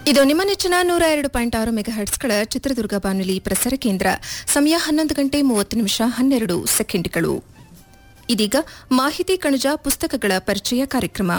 ಇದು ನಿಮ್ಮ ನೆಚ್ಚಿನ ನೂರ ಎರಡು ಪಾಯಿಂಟ್ ಆರು ಮೆಗಾ ಹರ್ಟ್ಸ್ಗಳ ಚಿತ್ರದುರ್ಗ ಬಾನುಲಿ ಪ್ರಸಾರ ಕೇಂದ್ರ ಸಮಯ ಹನ್ನೊಂದು ಗಂಟೆ ಮೂವತ್ತು ನಿಮಿಷ ಹನ್ನೆರಡು ಸೆಕೆಂಡ್ಗಳು ಇದೀಗ ಮಾಹಿತಿ ಕಣಜ ಪುಸ್ತಕಗಳ ಪರಿಚಯ ಕಾರ್ಯಕ್ರಮ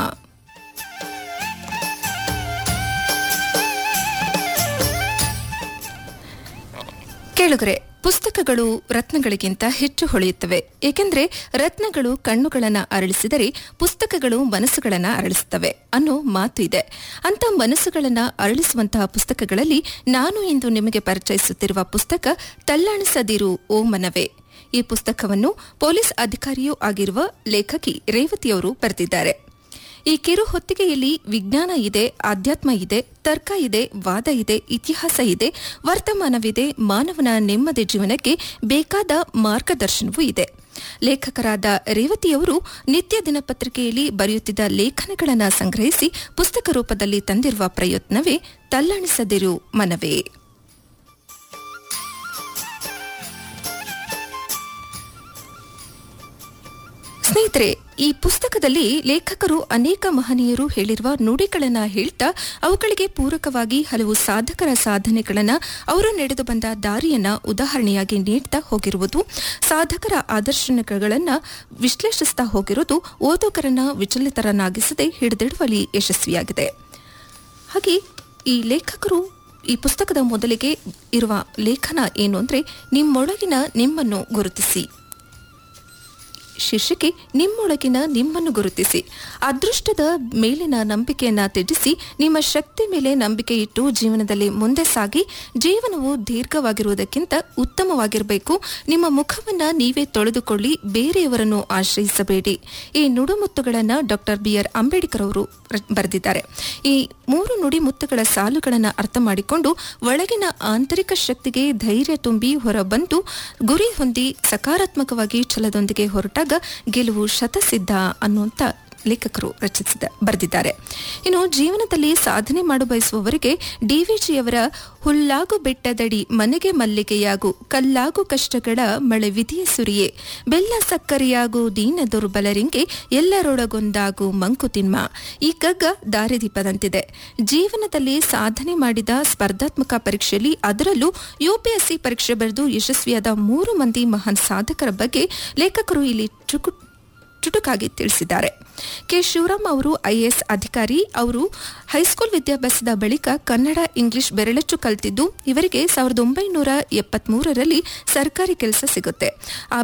ಕೇಳುಗರೆ ಪುಸ್ತಕಗಳು ರತ್ನಗಳಿಗಿಂತ ಹೆಚ್ಚು ಹೊಳೆಯುತ್ತವೆ ಏಕೆಂದರೆ ರತ್ನಗಳು ಕಣ್ಣುಗಳನ್ನು ಅರಳಿಸಿದರೆ ಪುಸ್ತಕಗಳು ಮನಸ್ಸುಗಳನ್ನು ಅರಳಿಸುತ್ತವೆ ಅನ್ನೋ ಮಾತು ಇದೆ ಅಂತ ಮನಸ್ಸುಗಳನ್ನು ಅರಳಿಸುವಂತಹ ಪುಸ್ತಕಗಳಲ್ಲಿ ನಾನು ಇಂದು ನಿಮಗೆ ಪರಿಚಯಿಸುತ್ತಿರುವ ಪುಸ್ತಕ ತಲ್ಲಾಣಿಸದಿರು ಓ ಮನವೇ ಈ ಪುಸ್ತಕವನ್ನು ಪೊಲೀಸ್ ಅಧಿಕಾರಿಯೂ ಆಗಿರುವ ಲೇಖಕಿ ರೇವತಿಯವರು ಬರೆದಿದ್ದಾರೆ ಈ ಕಿರು ಹೊತ್ತಿಗೆಯಲ್ಲಿ ವಿಜ್ಞಾನ ಇದೆ ಆಧ್ಯಾತ್ಮ ಇದೆ ತರ್ಕ ಇದೆ ವಾದ ಇದೆ ಇತಿಹಾಸ ಇದೆ ವರ್ತಮಾನವಿದೆ ಮಾನವನ ನೆಮ್ಮದಿ ಜೀವನಕ್ಕೆ ಬೇಕಾದ ಮಾರ್ಗದರ್ಶನವೂ ಇದೆ ಲೇಖಕರಾದ ರೇವತಿಯವರು ನಿತ್ಯ ದಿನಪತ್ರಿಕೆಯಲ್ಲಿ ಬರೆಯುತ್ತಿದ್ದ ಲೇಖನಗಳನ್ನು ಸಂಗ್ರಹಿಸಿ ಪುಸ್ತಕ ರೂಪದಲ್ಲಿ ತಂದಿರುವ ಪ್ರಯತ್ನವೇ ತಲ್ಲಣಿಸದಿರು ಮನವೇ ಸ್ನೇಹಿತರೆ ಈ ಪುಸ್ತಕದಲ್ಲಿ ಲೇಖಕರು ಅನೇಕ ಮಹನೀಯರು ಹೇಳಿರುವ ನುಡಿಗಳನ್ನ ಹೇಳ್ತಾ ಅವುಗಳಿಗೆ ಪೂರಕವಾಗಿ ಹಲವು ಸಾಧಕರ ಸಾಧನೆಗಳನ್ನ ಅವರು ನಡೆದು ಬಂದ ದಾರಿಯನ್ನ ಉದಾಹರಣೆಯಾಗಿ ನೀಡ್ತಾ ಹೋಗಿರುವುದು ಸಾಧಕರ ಆದರ್ಶನಗಳನ್ನ ವಿಶ್ಲೇಷಿಸ್ತಾ ಹೋಗಿರುವುದು ಓದುಗರನ್ನ ವಿಚಲಿತರನ್ನಾಗಿಸದೆ ಹಿಡಿದಿಡುವಲ್ಲಿ ಯಶಸ್ವಿಯಾಗಿದೆ ಹಾಗೆ ಈ ಲೇಖಕರು ಈ ಪುಸ್ತಕದ ಮೊದಲಿಗೆ ಇರುವ ಲೇಖನ ಏನು ಅಂದ್ರೆ ನಿಮ್ಮೊಳಗಿನ ನಿಮ್ಮನ್ನು ಗುರುತಿಸಿ ಶೀರ್ಷಿಕೆ ನಿಮ್ಮೊಳಗಿನ ನಿಮ್ಮನ್ನು ಗುರುತಿಸಿ ಅದೃಷ್ಟದ ಮೇಲಿನ ನಂಬಿಕೆಯನ್ನ ತ್ಯಜಿಸಿ ನಿಮ್ಮ ಶಕ್ತಿ ಮೇಲೆ ನಂಬಿಕೆ ಇಟ್ಟು ಜೀವನದಲ್ಲಿ ಮುಂದೆ ಸಾಗಿ ಜೀವನವು ದೀರ್ಘವಾಗಿರುವುದಕ್ಕಿಂತ ಉತ್ತಮವಾಗಿರಬೇಕು ನಿಮ್ಮ ಮುಖವನ್ನ ನೀವೇ ತೊಳೆದುಕೊಳ್ಳಿ ಬೇರೆಯವರನ್ನು ಆಶ್ರಯಿಸಬೇಡಿ ಈ ನುಡುಮುತ್ತುಗಳನ್ನು ಡಾಕ್ಟರ್ ಬಿ ಆರ್ ಅಂಬೇಡ್ಕರ್ ಅವರು ಬರೆದಿದ್ದಾರೆ ಈ ಮೂರು ನುಡಿಮುತ್ತುಗಳ ಸಾಲುಗಳನ್ನು ಅರ್ಥ ಮಾಡಿಕೊಂಡು ಒಳಗಿನ ಆಂತರಿಕ ಶಕ್ತಿಗೆ ಧೈರ್ಯ ತುಂಬಿ ಹೊರಬಂದು ಗುರಿ ಹೊಂದಿ ಸಕಾರಾತ್ಮಕವಾಗಿ ಛಲದೊಂದಿಗೆ ಹೊರಟಾಗ ಗೆಲುವು ಶತಸಿದ್ಧ ಅನ್ನುವಂಥ ಲೇಖಕರು ರಚಿಸಿದ ಬರೆದಿದ್ದಾರೆ ಇನ್ನು ಜೀವನದಲ್ಲಿ ಸಾಧನೆ ಮಾಡು ಬಯಸುವವರಿಗೆ ಡಿವಿಜಿಯವರ ಹುಲ್ಲಾಗು ಬೆಟ್ಟದಡಿ ಮನೆಗೆ ಮಲ್ಲಿಗೆಯಾಗು ಕಲ್ಲಾಗು ಕಷ್ಟಗಳ ಮಳೆ ವಿಧಿಯ ಸುರಿಯೇ ಬೆಲ್ಲ ಸಕ್ಕರೆಯಾಗು ದೀನ ದುರ್ಬಲರಿಂಗೆ ಎಲ್ಲರೊಳಗೊಂದಾಗು ಮಂಕುತಿಮ್ಮ ಈ ಕಗ್ಗ ದಾರಿದೀಪದಂತಿದೆ ಜೀವನದಲ್ಲಿ ಸಾಧನೆ ಮಾಡಿದ ಸ್ಪರ್ಧಾತ್ಮಕ ಪರೀಕ್ಷೆಯಲ್ಲಿ ಅದರಲ್ಲೂ ಯುಪಿಎಸ್ಸಿ ಪರೀಕ್ಷೆ ಬರೆದು ಯಶಸ್ವಿಯಾದ ಮೂರು ಮಂದಿ ಮಹಾನ್ ಸಾಧಕರ ಬಗ್ಗೆ ಲೇಖಕರು ಇಲ್ಲಿ ಚುಕು ಚುಟುಕಾಗಿ ತಿಳಿಸಿದ್ದಾರೆ ಕೆ ಶಿವರಾಮ್ ಅವರು ಐಎಎಸ್ ಅಧಿಕಾರಿ ಅವರು ಹೈಸ್ಕೂಲ್ ವಿದ್ಯಾಭ್ಯಾಸದ ಬಳಿಕ ಕನ್ನಡ ಇಂಗ್ಲಿಷ್ ಬೆರಳಚ್ಚು ಕಲಿತಿದ್ದು ಇವರಿಗೆ ಸಾವಿರದ ಒಂಬೈನೂರ ಎಪ್ಪತ್ಮೂರರಲ್ಲಿ ಸರ್ಕಾರಿ ಕೆಲಸ ಸಿಗುತ್ತೆ ಆ